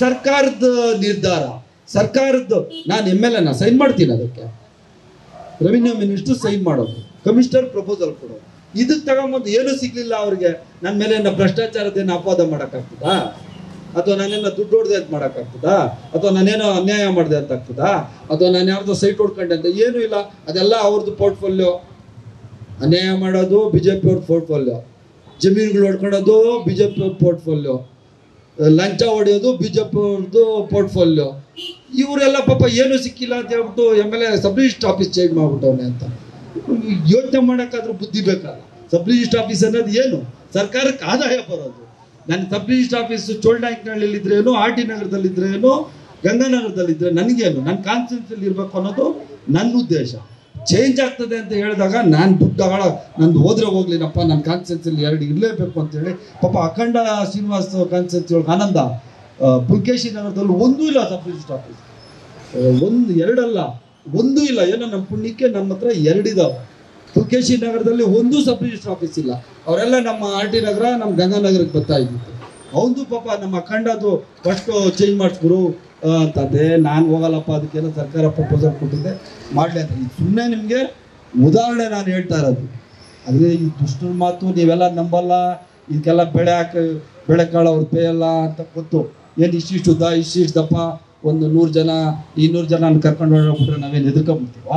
ಸರ್ಕಾರದ ನಿರ್ಧಾರ ಸರ್ಕಾರದ್ದು ನಾನು ಎಮ್ ಎಲ್ ಎನ ಸೈನ್ ಮಾಡ್ತೀನಿ ಅದಕ್ಕೆ ರೆವಿನ್ಯೂ ಮಿನಿಸ್ಟರ್ ಸೈನ್ ಮಾಡೋದು ಕಮಿಷನರ್ ಪ್ರಪೋಸಲ್ ಕೊಡೋದು ಇದಕ್ಕೆ ತಗೊಂಬಂದು ಏನೂ ಸಿಗ್ಲಿಲ್ಲ ಅವ್ರಿಗೆ ನನ್ನ ಮೇಲೆ ಏನೋ ಭ್ರಷ್ಟಾಚಾರದೇನು ಅಪವಾದ ಮಾಡೋಕ್ಕಾಗ್ತದಾ ಅಥವಾ ನಾನೇನೋ ದುಡ್ಡು ಹೊಡೆದೆ ಅಂತ ಮಾಡೋಕ್ಕಾಗ್ತದಾ ಅಥವಾ ನಾನೇನೋ ಅನ್ಯಾಯ ಮಾಡಿದೆ ಅಂತ ಆಗ್ತದಾ ಅಥವಾ ನಾನು ಯಾರ್ದೋ ಸೈಟ್ ಹೊಡ್ಕೊಂಡೆ ಅಂತ ಏನೂ ಇಲ್ಲ ಅದೆಲ್ಲ ಅವ್ರದ್ದು ಪೋರ್ಟ್ಫೋಲಿಯೋ ಅನ್ಯಾಯ ಮಾಡೋದು ಬಿ ಜೆ ಪಿ ಅವ್ರ ಪೋರ್ಟ್ಫೋಲಿಯೋ ಜಮೀನುಗಳು ಹೊಡ್ಕೊಳ್ಳೋದು ಬಿ ಜೆ ಪಿ ಅವ್ರ ಪೋರ್ಟ್ಫೋಲಿಯೋ ಲಂಚ ಹೊಡೆಯೋದು ಬಿ ಜೆ ಪಿ ಅವ್ರದ್ದು ಪೋರ್ಟ್ಫೋಲಿಯೋ ಇವರೆಲ್ಲ ಪಾಪ ಏನೂ ಸಿಕ್ಕಿಲ್ಲ ಅಂತ ಹೇಳ್ಬಿಟ್ಟು M L A sub register office change ಮಾಡ್ಬಿಟ್ಟವನೆ ಅಂತ ಯೋಚನೆ ಮಾಡೋಕ್ಕಾದ್ರೂ ಬುದ್ಧಿ ಬೇಕಲ್ಲ ಸಬ್ ರಿಜಿಸ್ಟರ್ ಆಫೀಸ್ ಅನ್ನೋದು ಏನು ಸರ್ಕಾರಕ್ಕೆ ಆದಾಯ ಬರೋದು ನನ್ನ ಸಬ್ ರಿಜಿಸ್ಟರ್ ಆಫೀಸ್ ಚೋಳನಾಯಕನಹಳ್ಳಿಲಿದ್ರೇನು ಆರ್ ಟಿ ನಗರದಲ್ಲಿದ್ರೇನು ಗಂಗಾನಗರದಲ್ಲಿದ್ರೆ ನನಗೇನು ನನ್ನ ಕಾನ್ಸ್ಟಿಟ್ಯೂನ್ಸಿಲಿ ಇರಬೇಕು ಅನ್ನೋದು ನನ್ನ ಉದ್ದೇಶ ಚೇಂಜ್ ಆಗ್ತದೆ ಅಂತ ಹೇಳಿದಾಗ ನಾನು ದುಡ್ಡು ಹಾಳ ನಂದು ಹೋದ್ರೆ ಹೋಗ್ಲಿನಪ್ಪ ನನ್ನ ಕಾನ್ಸ್ಟಿಟ್ಯೂನ್ಸಿಲಿ ಎರಡು ಇರಲೇಬೇಕು ಅಂತೇಳಿ ಪಾಪ ಅಖಂಡ ಶ್ರೀನಿವಾಸ್ ಕಾನ್ಸ್ಟಿಟ್ಯೂನ್ಸಿ ಒಳಗೆ ಆನಂದ ಆ, ಪುಲ್ಕೇಶಿ ನಗರದಲ್ಲಿ ಒಂದೂ ಇಲ್ಲ ಸಬ್ ರಿಜಿಸ್ಟರ್ ಆಫೀಸ್ ಒಂದು ಎರಡಲ್ಲ ಒಂದೂ ಇಲ್ಲ ಏನೋ ನಮ್ಮ ಪುಣ್ಯಕ್ಕೆ ನಮ್ಮ ಹತ್ರ ಎರಡಿದಾವೆ ಪುಲ್ಕೇಶಿ ನಗರದಲ್ಲಿ ಒಂದೂ ಸಬ್ ರಿಜಿಸ್ಟರ್ ಆಫೀಸ್ ಇಲ್ಲ ಅವರೆಲ್ಲ ನಮ್ಮ ಆರ್ ಟಿ ನಗರ ನಮ್ಮ ಗಂಗಾನಗರಕ್ಕೆ ಬರ್ತಾ ಇದ್ದಿತ್ತು ಅವನು ಪಾಪ ನಮ್ಮ ಅಖಂಡದು ಫಸ್ಟು ಚೇಂಜ್ ಮಾಡಿಸ್ಬಿಡು ಅಂತಂದೆ ನಾನು ಹೋಗಲ್ಲಪ್ಪ ಅದಕ್ಕೇನೋ ಸರ್ಕಾರ ಪ್ರಪೋಸಲ್ ಕೊಟ್ಟಿದ್ದೆ ಮಾಡಲಿ ಅಂತ ಇದು ಸುಮ್ಮನೆ ನಿಮಗೆ ಉದಾಹರಣೆ ನಾನು ಹೇಳ್ತಾ ಇರೋದು ಆದರೆ ಈ ದುಷ್ಟರ ಮಾತು ನೀವೆಲ್ಲ ನಂಬಲ್ಲ ಇದಕ್ಕೆಲ್ಲ ಬೆಳೆ ಹಾಕಿ ಬೆಳೆಕಾಳು ಅವ್ರು ಬೇಯಲ್ಲ ಅಂತ ಗೊತ್ತು ಏನು ಇಷ್ಟಿಷ್ಟು ಉದ್ದ ಇಷ್ಟಿಷ್ಟು ದಪ್ಪ ಒಂದು ನೂರು ಜನ ಇನ್ನೂರು ಜನ ಕರ್ಕೊಂಡು ಹೊರಡ್ಬಿಟ್ರೆ ನಾವೇನು ಹೆದರ್ಕೊಂಡ್ಬಿಡ್ತೀವಾ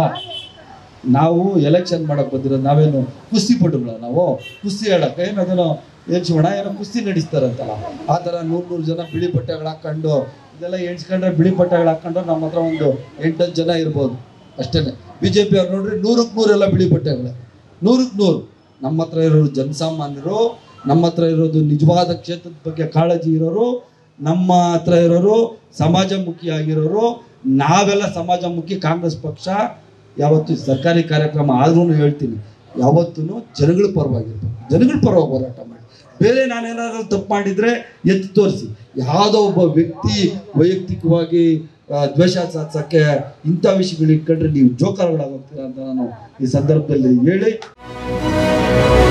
ನಾವು ಎಲೆಕ್ಷನ್ ಮಾಡಕ್ ಬಂದಿರೋದು ನಾವೇನು ಕುಸ್ತಿ ಪಟುಗಳ ನಾವು ಕುಸ್ತಿ ಹೇಳಕ್ಕೆ ಏನು ಅದನ್ನು ಏನು ಶಿವಣ ಏನೋ ಕುಸ್ತಿ ನಡೆಸ್ತಾರಂತಲ್ಲ ಆ ಥರ ನೂರು ನೂರು ಜನ ಬಿಳಿ ಬಟ್ಟೆಗಳು ಹಾಕೊಂಡು ಇದೆಲ್ಲ ಎಣ್ಸ್ಕೊಂಡ್ರೆ ಬಿಳಿ ಬಟ್ಟೆಗಳು ಹಾಕೊಂಡು ನಮ್ಮ ಹತ್ರ ಒಂದು ಎಂಟತ್ತು ಜನ ಇರ್ಬೋದು ಅಷ್ಟೇ ಬಿ ಜೆ ಪಿ ಅವ್ರು ನೋಡ್ರಿ ನೂರಕ್ಕೆ ನೂರೆಲ್ಲ ಬಿಳಿ ಬಟ್ಟೆಗಳೇ ನೂರಕ್ಕೆ ನೂರು ನಮ್ಮ ಹತ್ರ ಇರೋರು ಜನಸಾಮಾನ್ಯರು ನಮ್ಮ ಹತ್ರ ಇರೋದು ನಿಜವಾದ ಕ್ಷೇತ್ರದ ಬಗ್ಗೆ ಕಾಳಜಿ ಇರೋರು ನಮ್ಮ ಹತ್ರ ಇರೋರು ಸಮಾಜಮುಖಿ ಆಗಿರೋರು ನಾವೆಲ್ಲ ಸಮಾಜಮುಖಿ ಕಾಂಗ್ರೆಸ್ ಪಕ್ಷ ಯಾವತ್ತು ಸರ್ಕಾರಿ ಕಾರ್ಯಕ್ರಮ ಆದ್ರೂ ಹೇಳ್ತೀನಿ ಯಾವತ್ತೂ ಜನಗಳ ಪರವಾಗಿರ್ಬೇಕು ಜನಗಳ ಪರವಾಗಿ ಹೋರಾಟ ಮಾಡಿ ಬೇರೆ ನಾನೇನಾದ್ರು ತಪ್ಪು ಮಾಡಿದ್ರೆ ಎತ್ತಿ ತೋರಿಸಿ ಯಾವುದೋ ಒಬ್ಬ ವ್ಯಕ್ತಿ ವೈಯಕ್ತಿಕವಾಗಿ ಆ, ದ್ವೇಷ ಸಾಧಿಸೋಕ್ಕೆ ಇಂಥ ವಿಷಯಗಳು ಇಟ್ಕೊಂಡ್ರೆ ನೀವು ಜೋಕರ್ಗಳಾಗೋಗ್ತೀರಾ ಅಂತ ನಾನು ಈ ಸಂದರ್ಭದಲ್ಲಿ ಹೇಳಿ